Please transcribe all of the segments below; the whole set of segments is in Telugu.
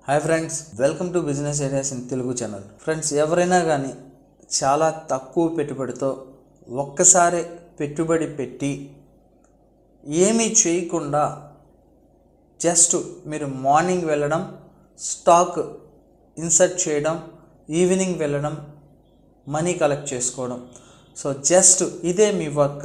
hi friends welcome to business ideas in Telugu channel friends ఎవరైనా కానీ చాలా తక్కువ పెట్టుబడితో ఒక్కసారి పెట్టుబడి పెట్టి ఏమీ చేయకుండా జస్ట్ మీరు మార్నింగ్ వెళ్ళడం స్టాక్ ఇన్సర్ట్ చేయడం ఈవినింగ్ వెళ్ళడం మనీ కలెక్ట్ చేసుకోవడం సో జస్ట్ ఇదే మీ వర్క్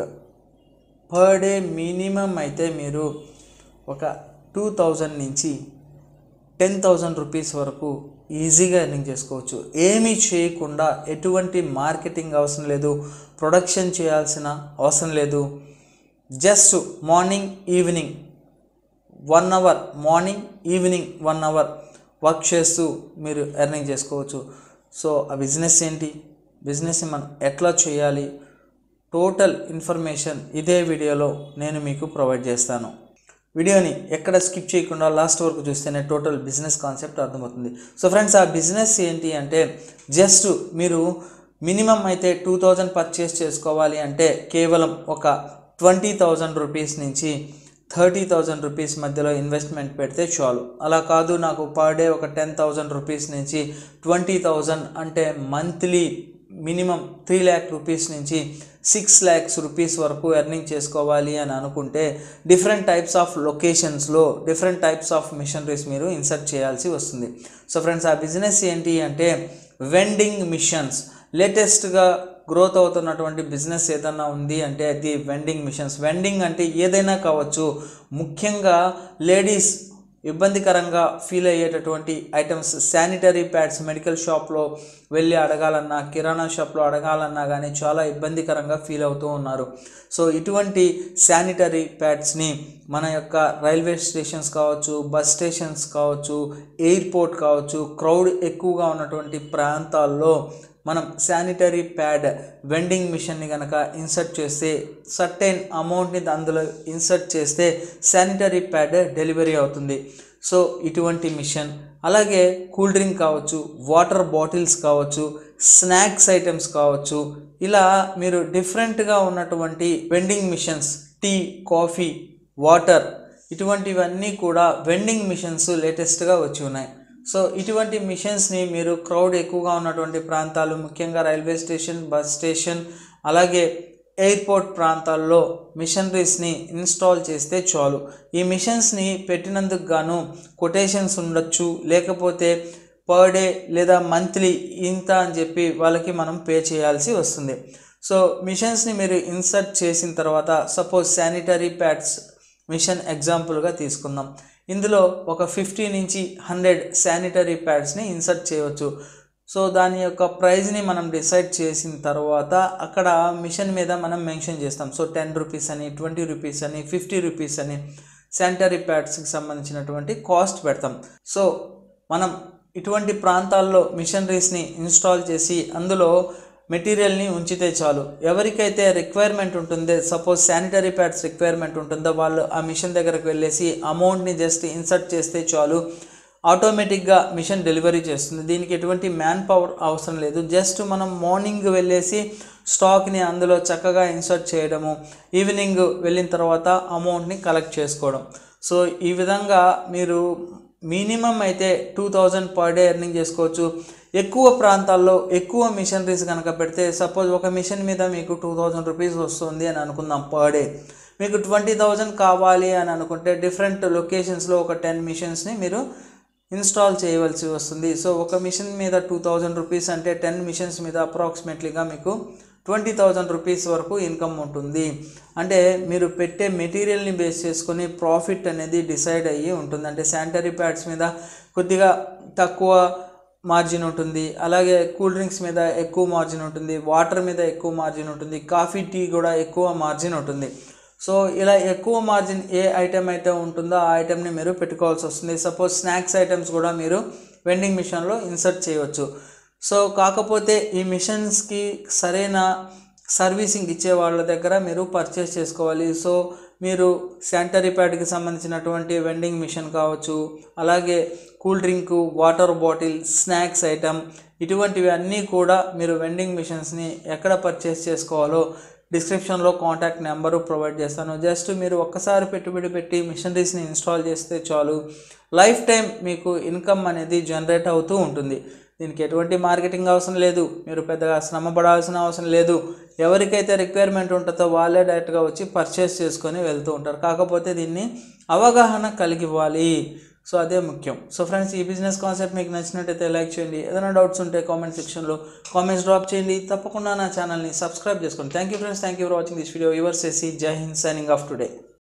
పర్ డే మినిమం అయితే మీరు ఒక టూ థౌజండ్ నుంచి టెన్ థౌజండ్ రూపీస్ వరకు ఈజీగా ఎర్నింగ్ చేసుకోవచ్చు ఏమీ చేయకుండా ఎటువంటి మార్కెటింగ్ అవసరం లేదు ప్రొడక్షన్ చేయాల్సిన అవసరం లేదు just morning evening one hour morning evening one hour work చేస్తూ మీరు ఎర్నింగ్ చేసుకోవచ్చు సో ఆ బిజినెస్ ఏంటి బిజినెస్ని మనం ఎట్లా చేయాలి టోటల్ ఇన్ఫర్మేషన్ ఇదే వీడియోలో నేను మీకు ప్రొవైడ్ చేస్తాను వీడియోని ఎక్కడ స్కిప్ చేయకుండా లాస్ట్ వరకు చూస్తేనే టోటల్ బిజినెస్ కాన్సెప్ట్ అర్థమవుతుంది సో ఫ్రెండ్స్ ఆ బిజినెస్ ఏంటి అంటే జస్ట్ మీరు మినిమం అయితే టూ థౌజండ్ పర్చేస్ చేసుకోవాలి అంటే కేవలం ఒక ట్వంటీ థౌజండ్ రూపీస్ నుంచి థర్టీ థౌజండ్ రూపీస్ మధ్యలో ఇన్వెస్ట్మెంట్ పెడితే చాలు అలా కాదు నాకు పర్ డే ఒక టెన్ థౌజండ్ రూపీస్ నుంచి ట్వంటీ థౌజండ్ అంటే monthly minimum three lakh rupees నుంచి సిక్స్ ల్యాక్స్ రూపీస్ వరకు ఎర్నింగ్ చేసుకోవాలి అని అనుకుంటే డిఫరెంట్ టైప్స్ ఆఫ్ లొకేషన్స్లో డిఫరెంట్ టైప్స్ ఆఫ్ మిషనరీస్ మీరు ఇన్సర్ట్ చేయాల్సి వస్తుంది సో ఫ్రెండ్స్ ఆ బిజినెస్ ఏంటి అంటే వెండింగ్ మిషన్స్ లేటెస్ట్గా గ్రోత్ అవుతున్నటువంటి బిజినెస్ ఏదన్నా ఉంది అంటే అది వెండింగ్ మిషన్స్ వెండింగ్ అంటే ఏదైనా కావచ్చు ముఖ్యంగా లేడీస్ ఇబ్బందికరంగా ఫీల్ అయ్యేటటువంటి ఐటమ్స్ శానిటరీ ప్యాడ్స్ మెడికల్ షాప్లో వెళ్ళి అడగాలన్నా కిరాణా షాప్లో అడగాలన్నా కానీ చాలా ఇబ్బందికరంగా ఫీల్ అవుతూ ఉన్నారు సో ఇటువంటి శానిటరీ ప్యాడ్స్ని మన యొక్క రైల్వే స్టేషన్స్ కావచ్చు బస్ స్టేషన్స్ కావచ్చు ఎయిర్పోర్ట్ కావచ్చు క్రౌడ్ ఎక్కువగా ఉన్నటువంటి ప్రాంతాల్లో మనం శానిటరీ ప్యాడ్ వెండింగ్ మిషన్ని కనుక ఇన్సర్ట్ చేస్తే సర్టెన్ అమౌంట్ని అందులో ఇన్సర్ట్ చేస్తే శానిటరీ ప్యాడ్ డెలివరీ అవుతుంది సో ఇటువంటి మిషన్ అలాగే కూల్ డ్రింక్ కావచ్చు వాటర్ బాటిల్స్ కావచ్చు స్నాక్స్ ఐటమ్స్ కావచ్చు ఇలా మీరు డిఫరెంట్గా ఉన్నటువంటి vending machines tea coffee water ఇటువంటివన్నీ కూడా వెండింగ్ మిషన్స్ లేటెస్ట్గా వచ్చి ఉన్నాయి సో ఇటువంటి మిషన్స్ని మీరు క్రౌడ్ ఎక్కువగా ఉన్నటువంటి ప్రాంతాలు ముఖ్యంగా రైల్వే స్టేషన్ బస్ స్టేషన్ అలాగే ఎయిర్పోర్ట్ ప్రాంతాల్లో మిషనరీస్ని ఇన్స్టాల్ చేస్తే చాలు ఈ మిషన్స్ని పెట్టినందుకు గాను కొటేషన్స్ ఉండొచ్చు లేకపోతే పర్ డే లేదా మంత్లీ ఇంత అని చెప్పి వాళ్ళకి మనం పే చేయాల్సి వస్తుంది సో మిషన్స్ని మీరు ఇన్సర్ట్ చేసిన తర్వాత సపోజ్ శానిటరీ ప్యాడ్స్ మిషన్ ఎగ్జాంపుల్గా తీసుకుందాం ఇందులో ఒక ఫిఫ్టీ నుంచి హండ్రెడ్ శానిటరీ ప్యాడ్స్ని ఇన్సర్ట్ చేయవచ్చు సో దాని యొక్క ప్రైజ్ని మనం డిసైడ్ చేసిన తర్వాత అక్కడ మిషన్ మీద మనం మెన్షన్ చేస్తాం సో టెన్ రూపీస్ అని ట్వంటీ రూపీస్ అని ఫిఫ్టీ రూపీస్ అని శానిటరీ ప్యాడ్స్కి సంబంధించినటువంటి కాస్ట్ పెడతాం సో మనం ఇటువంటి ప్రాంతాల్లో మిషనరీస్ని ఇన్స్టాల్ చేసి అందులో మెటీరియల్ని ఉంచితే చాలు ఎవరికైతే రిక్వైర్మెంట్ ఉంటుందో సపోజ్ శానిటరీ ప్యాడ్స్ రిక్వైర్మెంట్ ఉంటుందో వాళ్ళు ఆ మిషన్ దగ్గరకు వెళ్ళేసి అమౌంట్ని జస్ట్ ఇన్సర్ట్ చేస్తే చాలు ఆటోమేటిక్గా మిషన్ డెలివరీ చేస్తుంది దీనికి ఎటువంటి మ్యాన్ పవర్ అవసరం లేదు జస్ట్ మనం మార్నింగ్ వెళ్ళేసి స్టాక్ని అందులో చక్కగా ఇన్సర్ట్ చేయడము ఈవినింగ్ వెళ్ళిన తర్వాత అమౌంట్ని కలెక్ట్ చేసుకోవడం సో ఈ విధంగా మీరు మినిమం అయితే two thousand per day earning చేసుకోవచ్చు ఎక్కువ ప్రాంతాల్లో ఎక్కువ మిషనరీస్ కనుక పెడితే సపోజ్ ఒక మిషన్ మీద మీకు టూ థౌజండ్ రూపీస్ వస్తుంది అని అనుకుందాం పర్ డే మీకు ట్వంటీ థౌజండ్ కావాలి అని అనుకుంటే డిఫరెంట్ లొకేషన్స్లో ఒక టెన్ మిషన్స్ని మీరు ఇన్స్టాల్ చేయవలసి వస్తుంది సో ఒక మిషన్ మీద టూ థౌజండ్ రూపీస్ అంటే టెన్ మిషన్స్ మీద అప్రాక్సిమేట్లీగా మీకు ట్వంటీ థౌజండ్ రూపీస్ వరకు ఇన్కమ్ ఉంటుంది అంటే మీరు పెట్టే మెటీరియల్ని బేస్ చేసుకొని ప్రాఫిట్ అనేది డిసైడ్ అయ్యి ఉంటుంది అంటే శానిటరీ ప్యాడ్స్ మీద కొద్దిగా తక్కువ మార్జిన్ ఉంటుంది అలాగే కూల్ డ్రింక్స్ మీద ఎక్కువ మార్జిన్ ఉంటుంది వాటర్ మీద ఎక్కువ మార్జిన్ ఉంటుంది కాఫీ టీ కూడా ఎక్కువ మార్జిన్ ఉంటుంది సో ఇలా ఎక్కువ మార్జిన్ ఏ ఐటెం అయితే ఉంటుందో ఆ ఐటెంని మీరు పెట్టుకోవాల్సి వస్తుంది సపోజ్ స్నాక్స్ ఐటమ్స్ కూడా మీరు వెండింగ్ మిషన్లో ఇన్సర్ట్ చేయవచ్చు సో కాకపోతే ఈ మిషన్స్కి సరైన సర్వీసింగ్ ఇచ్చే వాళ్ళ దగ్గర మీరు పర్చేస్ చేసుకోవాలి సో మీరు శానిటరీ ప్యాడ్కి సంబంధించినటువంటి వెండింగ్ మిషన్ కావచ్చు అలాగే cool drink water bottle snacks item ఇటువంటివి అన్నీ కూడా మీరు వెండింగ్ మిషన్స్ని ఎక్కడ పర్చేస్ చేసుకోవాలో డిస్క్రిప్షన్లో కాంటాక్ట్ నెంబరు ప్రొవైడ్ చేస్తాను జస్ట్ మీరు ఒక్కసారి పెట్టుబడి పెట్టి మిషనరీస్ని ఇన్స్టాల్ చేస్తే చాలు లైఫ్ టైం మీకు ఇన్కమ్ అనేది జనరేట్ అవుతూ ఉంటుంది దీనికి ఎటువంటి మార్కెటింగ్ అవసరం లేదు మీరు పెద్దగా శ్రమ పడాల్సిన అవసరం లేదు ఎవరికైతే రిక్వైర్మెంట్ ఉంటుందో వాళ్ళే డైరెక్ట్గా వచ్చి పర్చేస్ చేసుకొని వెళ్తూ ఉంటారు కాకపోతే దీన్ని అవగాహన కలిగి ఇవ్వాలి సో అదే ముఖ్యం సో ఫ్రెండ్స్ ఈ బిజినెస్ కాన్సెప్ట్ మీకు నచ్చినట్టయితే లైక్ చేయండి ఏదైనా డౌట్స్ ఉంటే కామెంట్ సెక్షన్లో కామెంట్స్ డ్రాప్ చేయండి తప్పకుండా నా ఛానల్ని సబ్స్క్రైబ్ చేసుకోండి thank you friends thank you for watching this video your సెసి జై హింద్ సైనింగ్ ఆఫ్ టుడే